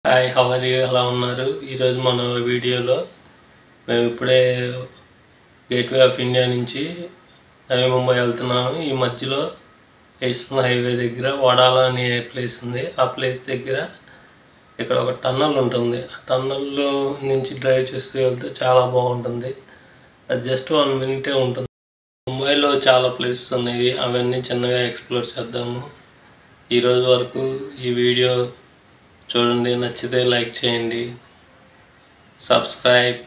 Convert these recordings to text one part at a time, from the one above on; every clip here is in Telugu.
హాయ్ హవర్ యూ ఎలా ఉన్నారు ఈరోజు మన వీడియోలో మేము ఇప్పుడే గేట్వే ఆఫ్ ఇండియా నుంచి నవీ ముంబై వెళ్తున్నాము ఈ మధ్యలో ఈస్టర్న్ హైవే దగ్గర వడాల అనే ప్లేస్ ఉంది ఆ ప్లేస్ దగ్గర ఇక్కడ ఒక టన్నల్ ఉంటుంది ఆ టన్నల్లో నుంచి డ్రైవ్ చేస్తూ వెళ్తే చాలా బాగుంటుంది అది జస్ట్ వన్ మినిటే ఉంటుంది ముంబైలో చాలా ప్లేసెస్ ఉన్నాయి అవన్నీ చిన్నగా ఎక్స్ప్లోర్ చేద్దాము ఈరోజు వరకు ఈ వీడియో చూడండి నచ్చితే లైక్ చేయండి సబ్స్క్రైబ్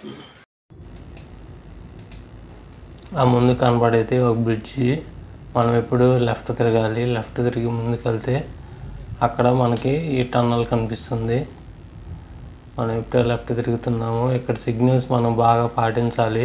ఆ ముందు కనపడేది ఒక బ్రిడ్జి మనం ఎప్పుడు లెఫ్ట్ తిరగాలి లెఫ్ట్ తిరిగి ముందుకు వెళ్తే అక్కడ మనకి ఈ టన్నల్ కనిపిస్తుంది మనం ఇప్పుడే లెఫ్ట్ తిరుగుతున్నాము ఇక్కడ సిగ్నల్స్ మనం బాగా పాటించాలి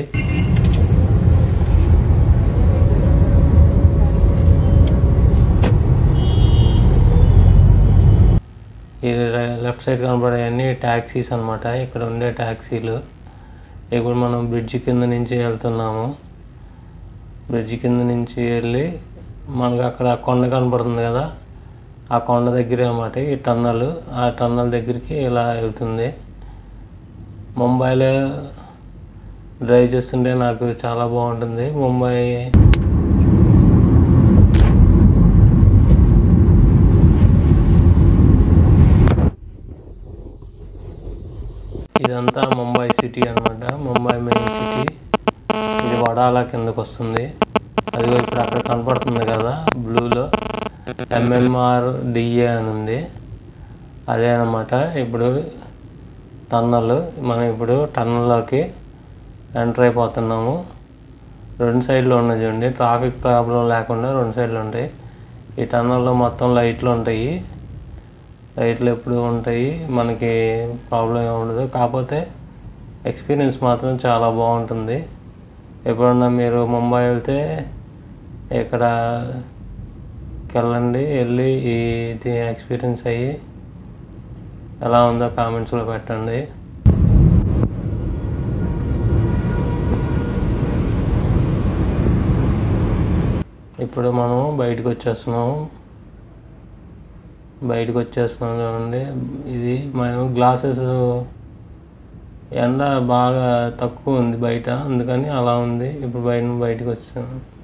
ఈ లెఫ్ట్ సైడ్ కనబడేవన్నీ ట్యాక్సీస్ అనమాట ఇక్కడ ఉండే ట్యాక్సీలు ఇప్పుడు మనం బ్రిడ్జ్ కింద నుంచి వెళ్తున్నాము బ్రిడ్జ్ కింద నుంచి వెళ్ళి మనకు అక్కడ కొండ కనపడుతుంది కదా ఆ కొండ దగ్గర అనమాట ఈ టన్నల్ ఆ టన్నల్ దగ్గరికి ఇలా వెళ్తుంది ముంబైలో డ్రైవ్ చేస్తుంటే నాకు చాలా బాగుంటుంది ముంబై ఇదంతా ముంబై సిటీ అనమాట ముంబై మెయిన్ సిటీ ఇది వడాల కిందకు వస్తుంది అదిగో ఇప్పుడు అక్కడ కనపడుతుంది కదా బ్లూలో ఎంఎంఆర్ డిఏ అని ఉంది అదే అనమాట ఇప్పుడు టన్నల్ మనం ఇప్పుడు టన్నల్లోకి ఎంటర్ అయిపోతున్నాము రెండు సైడ్లు ఉన్నాయి చూడండి ట్రాఫిక్ ప్రాబ్లం లేకుండా రెండు సైడ్లు ఉంటాయి ఈ టన్నల్లో మొత్తం లైట్లు ఉంటాయి లైట్లు ఎప్పుడు ఉంటాయి మనకి ప్రాబ్లం ఏమి ఉండదు కాకపోతే ఎక్స్పీరియన్స్ మాత్రం చాలా బాగుంటుంది ఎప్పుడన్నా మీరు ముంబై వెళ్తే ఇక్కడ వెళ్ళండి వెళ్ళి ఇది ఎక్స్పీరియన్స్ అయ్యి ఎలా ఉందో కామెంట్స్లో పెట్టండి ఇప్పుడు మనం బయటకు వచ్చేస్తున్నాము బయటకు వచ్చేస్తున్నాం చూడండి ఇది మేము గ్లాసెస్ ఎండ బాగా తక్కువ ఉంది బయట అందుకని అలా ఉంది ఇప్పుడు బయట బయటకు వచ్చాను